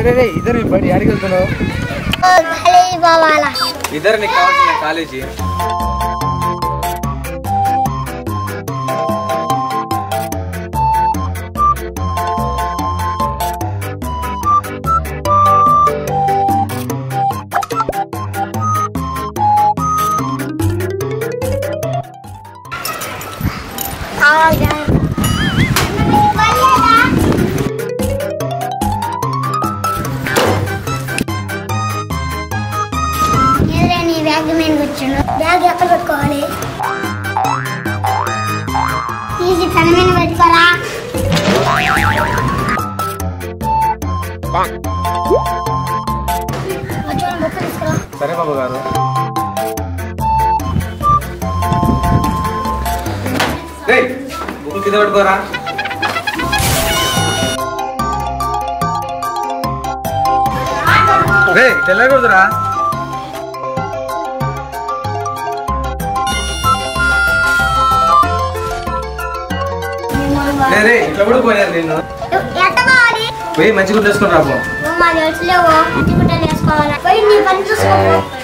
రే రే ఇద్దరు బడి అడిగి వెళ్తున్నావు కాలేజీ పోవాలా ఇద్దరు నీకు కావాల్సిన కాలేజీ ఎదురే నీ బ్యాగ్ మీద కూర్చుండు బ్యాగ్ ఎక్కడ పెట్టుకోవాలి తీసి తన మీద పెట్టుకోరా వచ్చి బుక్ తీసుకురా సరే బాబు గారు రేయ్, బుక్ కింద పట్టుకోరా రే తెల్లకూడదురా రే రే ఇట్లా కూడా పోయారు నిన్ను ఎట్ట కావాలి పోయి మంచిగా తీసుకుని రాబో నువ్వు మా తెలుసులేవు ఇంటి గుడ్డలు వేసుకోవాలి పోయి నీ పని చూసుకో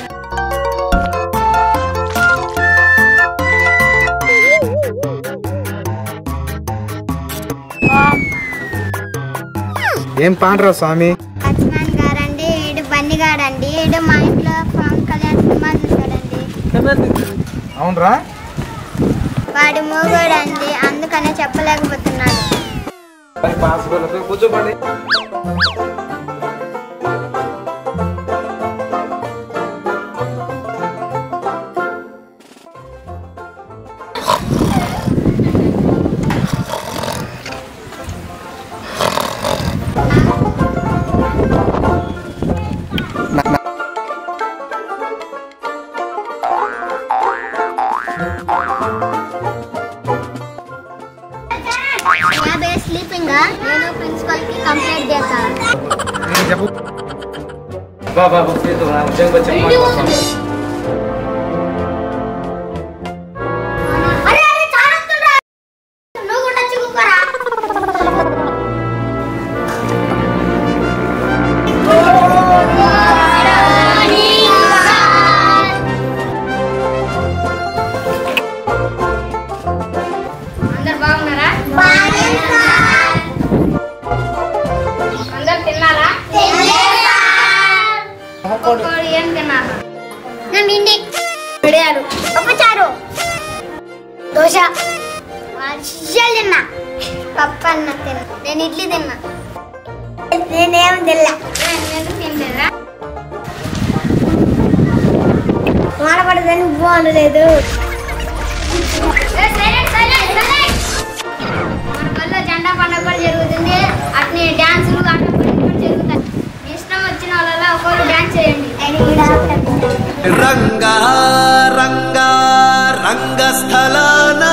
ఏం పాండ్రా స్వామి లక్ష్మణ్ గారండి ఈడు బండి గాడండి ఈడు మా ఇంట్లో పవన్ కళ్యాణ్ సినిమా చూసాడండి అవునరా వాడు మూగోడండి అందుకనే చెప్పలేకపోతున్నాడు పాస్ కూర్చోపండి యాభై స్లీపింగ్ నేను ప్రిన్సిపల్ కి కంప్లైంట్ చేస్తాను నేను చెప్పు బా బా బుక్ చేద్దాం నా ఉద్యోగం వచ్చి చెప్పమంటావా? అరే అరే చారుతుండ్రా నువ్వు కూడా చిక్కుకోరా అందరు బాగున్నారా అందరు తిన్నారా ఒక్కొక్కరు ఏం తిన్నారు మిడియాలు పప్పుచారు దోశ శిష్యాలు తిన్నా పప్పు అన్న తిన్నా నేను ఇడ్లీ తిన్నా నేనేం తిన్నా ఎందుకు తినలేదా మాడపడదని బాగుండలేదు ఏ, silent, silent, silent. మన పల్లె జెండా పండుగ కూడా జరుగుతుంది అట్నే డాన్సులు ఆటలు కూడా జరుగుతాయి మీ ఇష్టం వచ్చిన వాళ్ళ ఒకరు డాన్స్ చేయండి రంగా రంగా రంగస్థలాన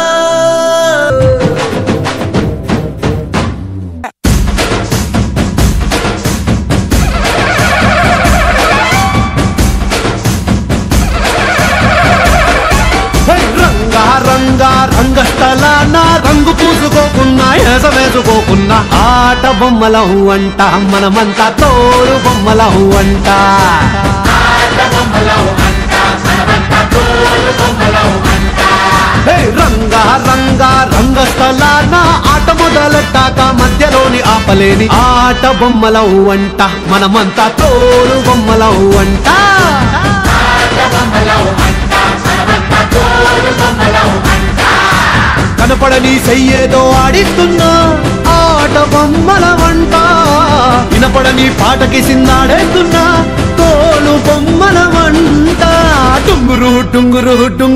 హై, రంగా రంగా రంగస్థలాన రంగు పూసుకోకున్నా ఎస వేసుకోకున్నా ఆట బొమ్మలం అంట మనమంతా తోడు బొమ్మలం అంట హే రంగా రంగా రంగస్థలాన ఆట మొదలెట్టాక మధ్యలోని ఆపలేని ఆట బొమ్మలం అంట మనమంతా తోడు బొమ్మలం అంట కనపడని చెయ్యేదో ఆడిస్తున్నా ఆట బొమ్మల వంట వినపడని పాటకి సిందాడేస్తున్నా తోలు బొమ్మల వంట టుంగురు టుంగురు టుంగు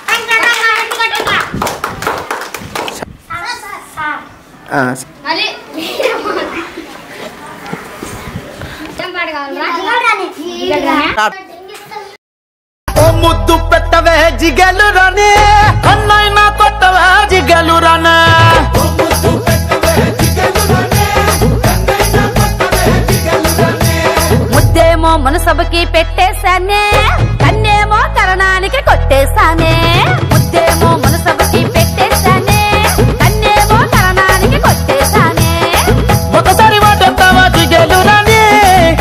మళ్ళీ ఏం పాట కావాలరా? ఓ ముద్దు పెట్టవే జిగలు రానే కన్నైనా కొట్టవే జిగలు రానే ముద్దేమో మనసభకి పెట్టేశానే కన్నేమో కరణానికి కొట్టేశానే ముద్దేమో మనసభకి పెట్టేశానే కన్నేమో కరణానికి కొట్టేశానే ఒకసారి వాటెత్తావా జిగలు రానే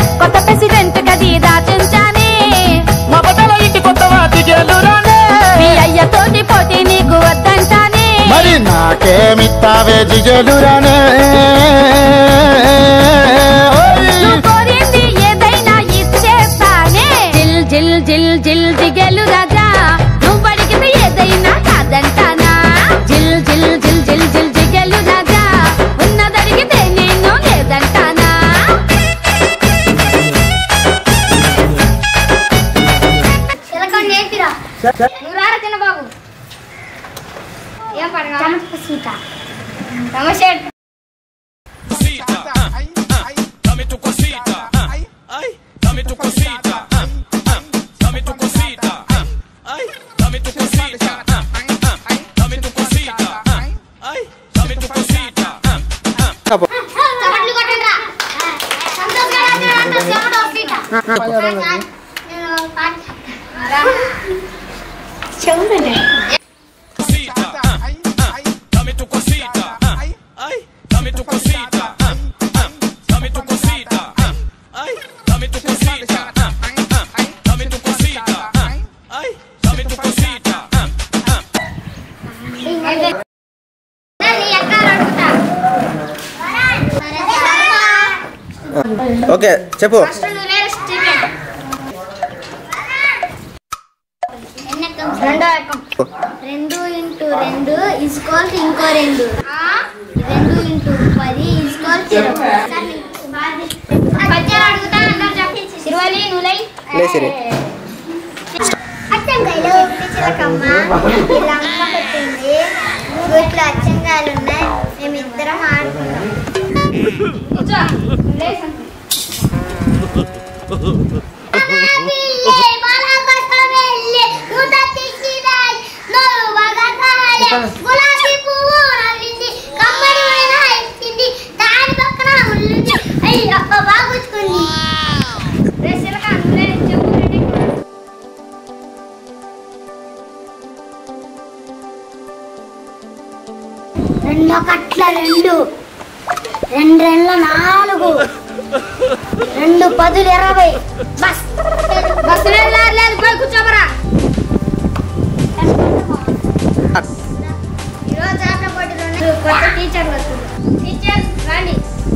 చేస్తావే జిగలురానే నువ్వు కోరింది ఏదైనా ఇచ్చేస్తానే జిల్ జిల్ జిల్ జిల్ దిగలు రాజా నువ్వు అడిగింది ఏదైనా కాదంటానా జిల్ జిల్ జిల్ జిల్ జిల్ దిగలు రాజా ఉన్నదడిగితే నేను లేదంటానా చిలకండి నేర్పిరా నువ్వు రారా తిన్న బాబు ఏం పడగా సీత సమస్య Dame tu cosita, ay, ay, dame tu cosita, ah, ah, dame tu cosita, ah, ay, dame tu cosita, ah, ah, dame tu cosita, ah, ay, dame tu cosita, ah, ah. చప్పట్లు కొట్టండి రా సంతోష్ గారు అంటే అంత చెమట వస్తుందా? నేను పాట చెవులండి Cosita, ah, ah, dame tu cosita, ah, ay, dame tu cosita, ah, ah, dame tu cosita, ah, ay, dame tu cosita, ah, ah, dame tu cosita, ah, ay, dame tu cosita, ah, ah. నీ ఎక్కడ అడుగుతా okay చెప్పు first నువ్వు వేరే Stephen ఎన్ని ఎక్కం రెండో ఎక్కం రెండు into రెండు ఇస్కోల్ ఇంకో రెండు రెండు ఇంటూ పది ఇస్కోల్ పద్యాలు అడుగుతా అందరు చెప్పి సిరివలి నువ్వులై లే సిరి. అచ్చంకాయలు చిలకమ్మ ఇలా అమ్మ పెట్టింది వీటిలో అచ్చంకాయలు ఉన్నాయి మేమిద్దరం ఆడుకున్నాం గులాబీ పువ్వు నవ్వింది కమ్మడి అయినా ఎత్తింది దాని పక్కన ముళ్ళుంది అయ్యి అబ్బా బాగుంచుకుంది రే సిలక నువ్వులే చెప్పు రెడీ రెండు కట్ల రెండు రెండు రెండ్ల నాలుగు రెండు పదులు ఇరవై బస్ బస్సు లేదు లేదు, లేదు పోయి కూర్చోమరా ఈరోజు ఆట పోటీలు ఉన్నాయి కొత్త టీచర్ వస్తుంది టీచర్ రండి